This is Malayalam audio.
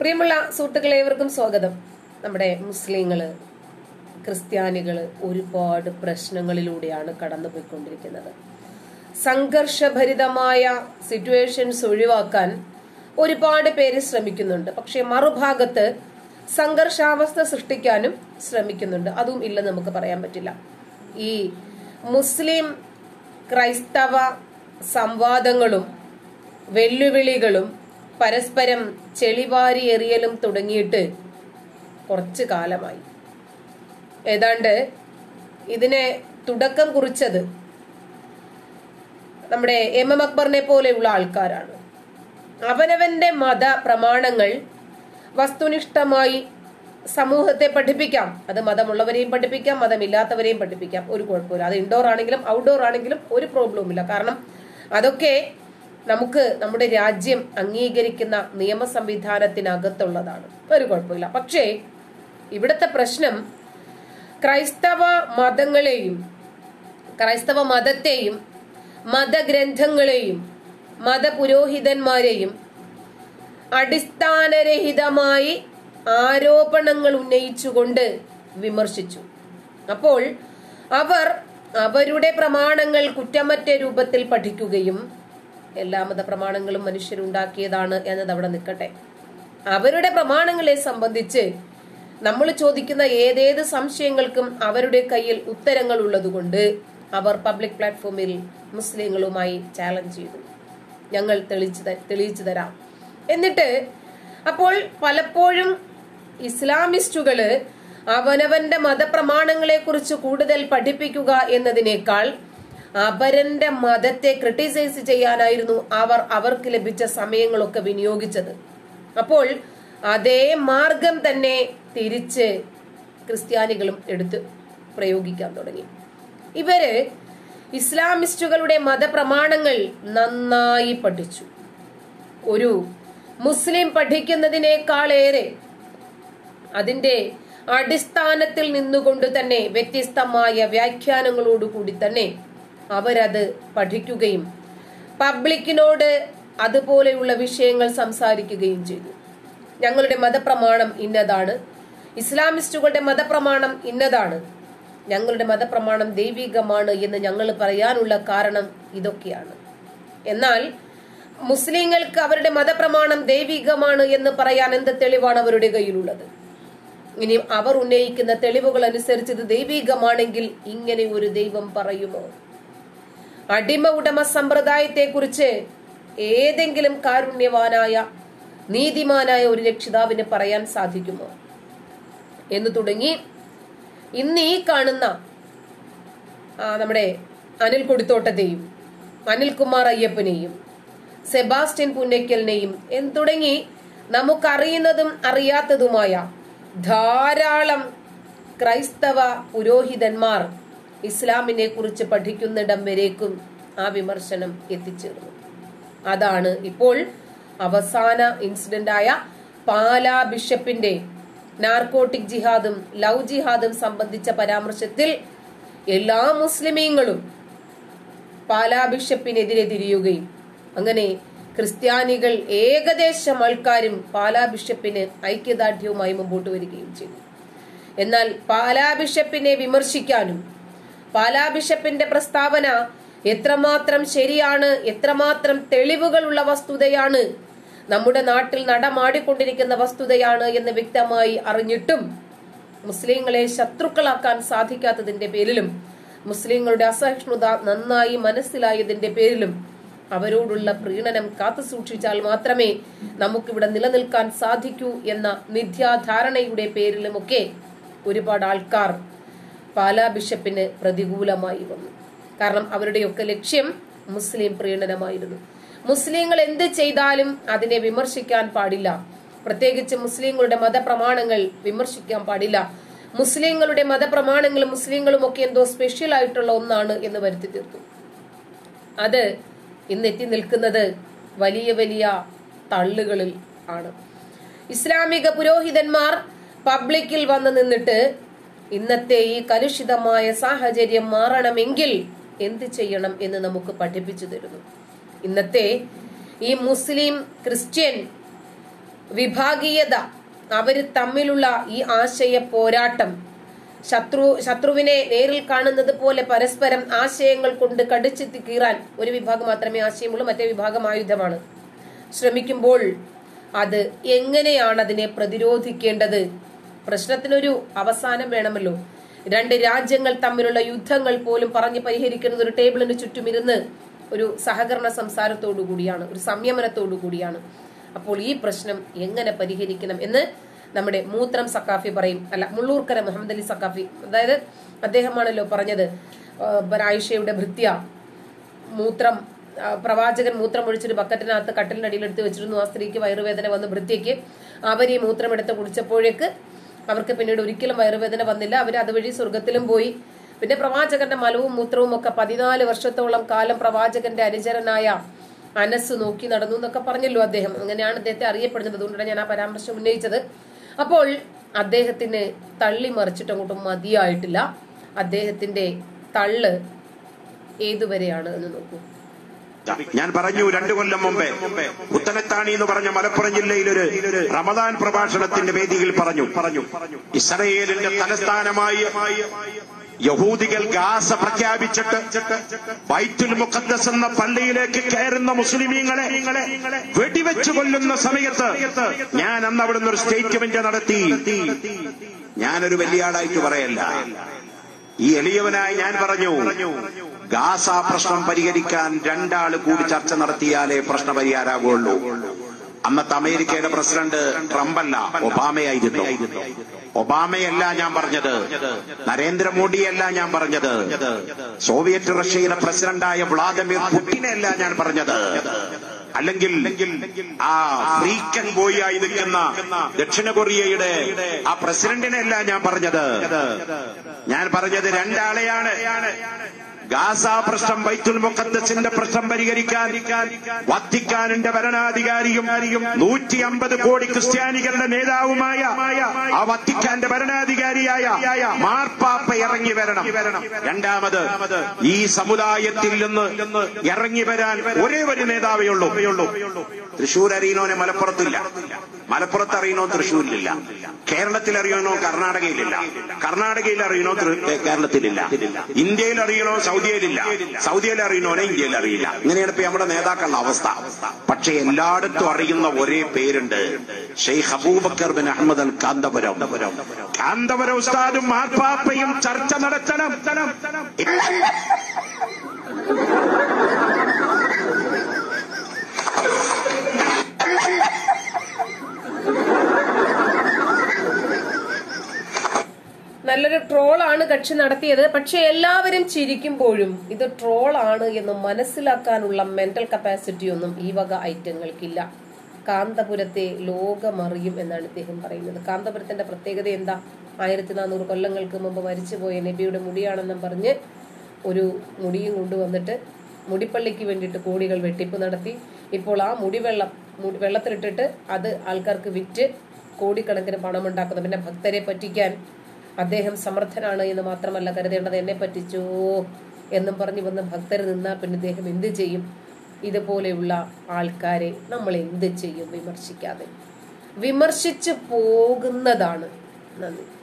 പ്രിയമുള്ള സുഹൃത്തുക്കളെ ഏവർക്കും സ്വാഗതം നമ്മുടെ മുസ്ലിങ്ങള് ക്രിസ്ത്യാനികള് ഒരുപാട് പ്രശ്നങ്ങളിലൂടെയാണ് കടന്നുപോയിക്കൊണ്ടിരിക്കുന്നത് സംഘർഷഭരിതമായ സിറ്റുവേഷൻസ് ഒഴിവാക്കാൻ ഒരുപാട് പേര് ശ്രമിക്കുന്നുണ്ട് പക്ഷെ മറുഭാഗത്ത് സംഘർഷാവസ്ഥ സൃഷ്ടിക്കാനും ശ്രമിക്കുന്നുണ്ട് അതും ഇല്ലെന്ന് നമുക്ക് പറയാൻ പറ്റില്ല ഈ മുസ്ലിം ക്രൈസ്തവ സംവാദങ്ങളും വെല്ലുവിളികളും പരസ്പരം ചെളിവാരി എറിയലും തുടങ്ങിയിട്ട് കുറച്ചു കാലമായി ഏതാണ്ട് ഇതിനെ തുടക്കം കുറിച്ചത് നമ്മുടെ എം എം അക്ബറിനെ പോലെയുള്ള ആൾക്കാരാണ് അവനവന്റെ മത പ്രമാണങ്ങൾ വസ്തുനിഷ്ഠമായി സമൂഹത്തെ പഠിപ്പിക്കാം അത് മതമുള്ളവരെയും പഠിപ്പിക്കാം മതമില്ലാത്തവരെയും പഠിപ്പിക്കാം ഒരു കുഴപ്പമില്ല അത് ഇൻഡോർ ആണെങ്കിലും ഔട്ട്ഡോർ ആണെങ്കിലും ഒരു പ്രോബ്ലവും ഇല്ല കാരണം അതൊക്കെ നമുക്ക് നമ്മുടെ രാജ്യം അംഗീകരിക്കുന്ന നിയമ സംവിധാനത്തിനകത്തുള്ളതാണ് ഒരു കുഴപ്പമില്ല പക്ഷേ ഇവിടുത്തെ പ്രശ്നം ക്രൈസ്തവ മതങ്ങളെയും ക്രൈസ്തവ മതത്തെയും മതഗ്രന്ഥങ്ങളെയും മതപുരോഹിതന്മാരെയും അടിസ്ഥാനരഹിതമായി ആരോപണങ്ങൾ ഉന്നയിച്ചുകൊണ്ട് വിമർശിച്ചു അപ്പോൾ അവർ അവരുടെ പ്രമാണങ്ങൾ കുറ്റമറ്റ രൂപത്തിൽ പഠിക്കുകയും എല്ലാ മതപ്രമാണങ്ങളും മനുഷ്യരുണ്ടാക്കിയതാണ് എന്നത് അവിടെ നിൽക്കട്ടെ അവരുടെ പ്രമാണങ്ങളെ സംബന്ധിച്ച് നമ്മൾ ചോദിക്കുന്ന ഏതേത് സംശയങ്ങൾക്കും അവരുടെ കയ്യിൽ ഉത്തരങ്ങൾ ഉള്ളതുകൊണ്ട് അവർ പബ്ലിക് പ്ലാറ്റ്ഫോമിൽ മുസ്ലിങ്ങളുമായി ചാലഞ്ച് ചെയ്തു ഞങ്ങൾ തെളിച്ചു ത- തെളിയിച്ചു തരാം എന്നിട്ട് അപ്പോൾ പലപ്പോഴും ഇസ്ലാമിസ്റ്റുകള് അവനവന്റെ മതപ്രമാണങ്ങളെ കുറിച്ച് കൂടുതൽ പഠിപ്പിക്കുക എന്നതിനേക്കാൾ അപരന്റെ മതത്തെ ക്രിട്ടിസൈസ് ചെയ്യാനായിരുന്നു അവർ അവർക്ക് ലഭിച്ച സമയങ്ങളൊക്കെ വിനിയോഗിച്ചത് അപ്പോൾ അതേ മാർഗം തന്നെ തിരിച്ച് ക്രിസ്ത്യാനികളും എടുത്ത് പ്രയോഗിക്കാൻ തുടങ്ങി ഇവര് ഇസ്ലാമിസ്റ്റുകളുടെ മതപ്രമാണങ്ങൾ നന്നായി പഠിച്ചു ഒരു മുസ്ലിം പഠിക്കുന്നതിനേക്കാളേറെ അതിന്റെ അടിസ്ഥാനത്തിൽ നിന്നുകൊണ്ട് തന്നെ വ്യത്യസ്തമായ വ്യാഖ്യാനങ്ങളോടുകൂടി തന്നെ അവരത് പഠിക്കുകയും പബ്ലിക്കിനോട് അതുപോലെയുള്ള വിഷയങ്ങൾ സംസാരിക്കുകയും ചെയ്തു ഞങ്ങളുടെ മതപ്രമാണം ഇന്നതാണ് ഇസ്ലാമിസ്റ്റുകളുടെ മതപ്രമാണം ഇന്നതാണ് ഞങ്ങളുടെ മതപ്രമാണം ദൈവികമാണ് എന്ന് ഞങ്ങൾ പറയാനുള്ള കാരണം ഇതൊക്കെയാണ് എന്നാൽ മുസ്ലിങ്ങൾക്ക് അവരുടെ മതപ്രമാണം ദൈവികമാണ് എന്ന് പറയാൻ എന്ത് തെളിവാണ് അവരുടെ കയ്യിലുള്ളത് ഇനി അവർ ഉന്നയിക്കുന്ന തെളിവുകൾ അനുസരിച്ച് ഇത് ദൈവികമാണെങ്കിൽ ഇങ്ങനെ ഒരു ദൈവം പറയുമോ അടിമ ഉടമ സമ്പ്രദായത്തെ കുറിച്ച് ഏതെങ്കിലും കാരുണ്യവാനായ നീതിമാനായ ഒരു രക്ഷിതാവിന് പറയാൻ സാധിക്കുമോ എന്ന് തുടങ്ങി ഇന്ന് ഈ കാണുന്ന ആ, നമ്മുടെ അനിൽ കൊടിത്തോട്ടത്തെയും അനിൽകുമാർ അയ്യപ്പനെയും സെബാസ്റ്റ്യൻ പുന്നയ്ക്കലിനെയും എന്ന് തുടങ്ങി നമുക്കറിയുന്നതും അറിയാത്തതുമായ ധാരാളം ക്രൈസ്തവ പുരോഹിതന്മാർ ഇസ്ലാമിനെ കുറിച്ച് പഠിക്കുന്നിടം വരേക്കും ആ വിമർശനം എത്തിച്ചേർന്നു അതാണ് ഇപ്പോൾ അവസാന ഇൻസിഡന്റ് ആയ പാലാ ബിഷപ്പിന്റെ നാർക്കോട്ടിക് ജിഹാദും ലവ് ജിഹാദും സംബന്ധിച്ച പരാമർശത്തിൽ എല്ലാ മുസ്ലിമീങ്ങളും പാലാ ബിഷപ്പിനെതിരെ തിരിയുകയും അങ്ങനെ ക്രിസ്ത്യാനികൾ ഏകദേശം ആൾക്കാരും പാലാ ബിഷപ്പിന് ഐക്യദാർഢ്യവുമായി മുമ്പോട്ട് വരികയും ചെയ്തു എന്നാൽ പാലാ ബിഷപ്പിനെ വിമർശിക്കാനും പാലാ ബിഷപ്പിന്റെ പ്രസ്താവന എത്രമാത്രം ശരിയാണ് എത്രമാത്രം തെളിവുകളുള്ള വസ്തുതയാണ് നമ്മുടെ നാട്ടിൽ നടമാടിക്കൊണ്ടിരിക്കുന്ന വസ്തുതയാണ് എന്ന് വ്യക്തമായി അറിഞ്ഞിട്ടും മുസ്ലിങ്ങളെ ശത്രുക്കളാക്കാൻ സാധിക്കാത്തതിന്റെ പേരിലും മുസ്ലിങ്ങളുടെ അസഹിഷ്ണുത നന്നായി മനസ്സിലായതിന്റെ പേരിലും അവരോടുള്ള പ്രീണനം കാത്തു സൂക്ഷിച്ചാൽ മാത്രമേ നമുക്കിവിടെ നിലനിൽക്കാൻ സാധിക്കൂ എന്ന മിഥ്യാധാരണയുടെ പേരിലുമൊക്കെ ഒരുപാട് ആൾക്കാർ പാലാ ബിഷപ്പിന് പ്രതികൂലമായി വന്നു കാരണം അവരുടെയൊക്കെ ലക്ഷ്യം മുസ്ലിം പ്രീണനമായിരുന്നു മുസ്ലിങ്ങൾ എന്ത് ചെയ്താലും അതിനെ വിമർശിക്കാൻ പാടില്ല പ്രത്യേകിച്ച് മുസ്ലിങ്ങളുടെ മതപ്രമാണങ്ങൾ വിമർശിക്കാൻ പാടില്ല മുസ്ലിങ്ങളുടെ മതപ്രമാണങ്ങളും മുസ്ലിങ്ങളും ഒക്കെ എന്തോ സ്പെഷ്യൽ ആയിട്ടുള്ള ഒന്നാണ് എന്ന് വരുത്തി തീർത്തു അത് ഇന്ന് എത്തി നിൽക്കുന്നത് വലിയ വലിയ തള്ളുകളിൽ ആണ് ഇസ്ലാമിക പുരോഹിതന്മാർ പബ്ലിക്കിൽ വന്ന് നിന്നിട്ട് ഇന്നത്തെ ഈ കലുഷിതമായ സാഹചര്യം മാറണമെങ്കിൽ എന്ത് ചെയ്യണം എന്ന് നമുക്ക് പഠിപ്പിച്ചു തരുന്നു ഇന്നത്തെ ഈ മുസ്ലിം ക്രിസ്ത്യൻ വിഭാഗീയത അവര് തമ്മിലുള്ള ഈ ആശയ പോരാട്ടം ശത്രു ശത്രുവിനെ നേരിൽ കാണുന്നത് പോലെ പരസ്പരം ആശയങ്ങൾ കൊണ്ട് കടിച്ചെത്തി കീറാൻ ഒരു വിഭാഗം മാത്രമേ ആശയമുള്ളൂ മറ്റേ വിഭാഗം ആയുധമാണ് ശ്രമിക്കുമ്പോൾ അത് എങ്ങനെയാണ് അതിനെ പ്രതിരോധിക്കേണ്ടത് പ്രശ്നത്തിനൊരു അവസാനം വേണമല്ലോ രണ്ട് രാജ്യങ്ങൾ തമ്മിലുള്ള യുദ്ധങ്ങൾ പോലും പറഞ്ഞ് പരിഹരിക്കുന്നത് ഒരു ടേബിളിന് ചുറ്റും ഇരുന്ന് ഒരു സഹകരണ സംസാരത്തോടു കൂടിയാണ് ഒരു സംയമനത്തോടു കൂടിയാണ് അപ്പോൾ ഈ പ്രശ്നം എങ്ങനെ പരിഹരിക്കണം എന്ന് നമ്മുടെ മൂത്രം സക്കാഫി പറയും അല്ല മുള്ളൂർക്കര മുഹമ്മദ് അലി സക്കാഫി അതായത് അദ്ദേഹമാണല്ലോ പറഞ്ഞത് ആ, ആയിഷയുടെ ഭൃത്യ മൂത്രം ആ, പ്രവാചകൻ മൂത്രം ഒഴിച്ചൊരു ബക്കറ്റിനകത്ത് കട്ടിലിന്റെ അടിയിൽ എടുത്ത് വെച്ചിരുന്നു ആ സ്ത്രീക്ക് വയറുവേദന വന്ന് ഭൃത്യയ്ക്ക് അവർ ഈ മൂത്രം എടുത്ത് കുടിച്ചപ്പോഴേക്ക് അവർക്ക് പിന്നീട് ഒരിക്കലും വയറുവേദന വന്നില്ല അവർ അതുവഴി സ്വർഗത്തിലും പോയി പിന്നെ പ്രവാചകന്റെ മലവും മൂത്രവും ഒക്കെ പതിനാല് വർഷത്തോളം കാലം പ്രവാചകന്റെ അനുചരനായ അനസ് നോക്കി നടന്നു എന്നൊക്കെ പറഞ്ഞല്ലോ അദ്ദേഹം അങ്ങനെയാണ് അദ്ദേഹത്തെ അറിയപ്പെടുന്നത് അതുകൊണ്ടാണ് ഞാൻ ആ പരാമർശം ഉന്നയിച്ചത് അപ്പോൾ അദ്ദേഹത്തിന് തള്ളി മറിച്ചിട്ട് അങ്ങോട്ടും മതിയായിട്ടില്ല അദ്ദേഹത്തിന്റെ തള്ള് ഏതുവരെയാണ് എന്ന് നോക്കൂ ഞാൻ പറഞ്ഞു രണ്ടു കൊല്ലം മുമ്പേ പുത്തനത്താണി എന്ന് പറഞ്ഞ മലപ്പുറം ജില്ലയിലൊരു റമദാൻ പ്രഭാഷണത്തിന്റെ വേദിയിൽ പറഞ്ഞു പറഞ്ഞു ഇസ്രയേലിന്റെ തലസ്ഥാനമായി യഹൂദികൾ ഗാസ പ്രഖ്യാപിച്ചിട്ട് ബൈത്തുൽ മുഖദ്ദസ് എന്ന പള്ളിയിലേക്ക് കയറുന്ന മുസ്ലിമീങ്ങളെ വെടിവെച്ചു കൊല്ലുന്ന സമയത്ത് ഞാൻ അന്ന് അവിടുന്ന് ഒരു സ്റ്റേറ്റ്മെന്റ് നടത്തി ഞാനൊരു വലിയ ആളായിട്ട് പറയല്ല ഈ എളിയവനായി ഞാൻ പറഞ്ഞു ഗാസ പ്രശ്നം പരിഹരിക്കാൻ രണ്ടാള് കൂടി ചർച്ച നടത്തിയാലേ പ്രശ്ന പരിഹാരമാകുള്ളൂ അന്നത്തെ അമേരിക്കയുടെ പ്രസിഡന്റ് ട്രംപല്ല ഒബാമയായിരുന്നു ഒബാമയല്ല ഞാൻ പറഞ്ഞത് നരേന്ദ്രമോദിയല്ല ഞാൻ പറഞ്ഞത് സോവിയറ്റ് റഷ്യയുടെ പ്രസിഡന്റായ വ്ളാദിമിർ പുടിനെയല്ല ഞാൻ പറഞ്ഞത് അല്ലെങ്കിൽ ആ ഫ്രീക്കൻ ബോയ് ആയി നിൽക്കുന്ന ദക്ഷിണ കൊറിയയുടെ ആ പ്രസിഡന്റിനെയല്ല ഞാൻ പറഞ്ഞത് ഞാൻ പറഞ്ഞത് രണ്ടാളെയാണ് ഗാസ പ്രശ്നം ബൈത്തുൽ മുഖദ്ദസിന്റെ പ്രശ്നം പരിഹരിക്കാൻ വത്തിക്കാനിന്റെ ഭരണാധികാരിയും നൂറ്റി അമ്പത് കോടി ക്രിസ്ത്യാനികളുടെ നേതാവുമായ ആ വത്തിക്കാന്റെ ഭരണാധികാരിയായ മാർപ്പാപ്പ ഇറങ്ങി വരണം രണ്ടാമത് ഈ സമുദായത്തിൽ നിന്ന് ഇറങ്ങി വരാൻ ഒരേ ഒരു നേതാവേ ഉള്ളൂ തൃശൂർ അറിയണോനെ മലപ്പുറത്തില്ല മലപ്പുറത്ത് അറിയണോ തൃശൂരിലില്ല കേരളത്തിൽ അറിയണോ കർണാടകയിലില്ല കർണാടകയിൽ അറിയണോ തൃ- ഏ, കേരളത്തിലില്ല ഇന്ത്യയിൽ അറിയണോ സൗദിയിലില്ല സൗദിയിൽ അറിയണോനെ ഇന്ത്യയിൽ അറിയില്ല ഇങ്ങനെയാണ് ഇപ്പൊ നമ്മുടെ നേതാക്കളുടെ അവസ്ഥ പക്ഷെ എല്ലായിടത്തും അറിയുന്ന ഒരേ പേരുണ്ട് ഷെയ്ഖ് അബൂബക്കർ ബിൻ അഹമ്മദ് അൽ കാന്തപുരം കാന്തപുരം ഉസ്താദും മാർപ്പാപ്പയും ചർച്ച നടത്തണം നല്ലൊരു ട്രോളാണ് കക്ഷി നടത്തിയത് പക്ഷെ എല്ലാവരും ചിരിക്കുമ്പോഴും ഇത് ട്രോളാണ് എന്ന് മനസ്സിലാക്കാനുള്ള മെന്റൽ കപ്പാസിറ്റി ഒന്നും ഈ വക ഐറ്റങ്ങൾക്കില്ല കാന്തപുരത്തെ ലോകമറിയും എന്നാണ് ഇദ്ദേഹം പറയുന്നത് കാന്തപുരത്തിന്റെ പ്രത്യേകത എന്താ ആയിരത്തി നാനൂറ് കൊല്ലങ്ങൾക്ക് മുമ്പ് മരിച്ചുപോയ നബിയുടെ മുടിയാണെന്നും പറഞ്ഞ് ഒരു മുടിയും കൊണ്ടുവന്നിട്ട് മുടിപ്പള്ളിക്ക് വേണ്ടിയിട്ട് കോടികൾ വെട്ടിപ്പ് നടത്തി ഇപ്പോൾ ആ മുടിവെള്ളം മുടി വെള്ളത്തിലിട്ടിട്ട് അത് ആൾക്കാർക്ക് വിറ്റ് കോടിക്കണക്കിന് പണമുണ്ടാക്കുന്നു പിന്നെ ഭക്തരെ പറ്റിക്കാൻ അദ്ദേഹം സമർത്ഥനാണ് എന്ന് മാത്രമല്ല കരുതേണ്ടത് എന്നെ പറ്റിച്ചോ എന്നും പറഞ്ഞു വന്ന് ഭക്തർ നിന്നാൽ പിന്നെ ഇദ്ദേഹം എന്ത് ചെയ്യും ഇതുപോലെയുള്ള ആൾക്കാരെ നമ്മൾ എന്ത് ചെയ്യും വിമർശിക്കാതെ വിമർശിച്ചു പോകുന്നതാണ് നന്ദി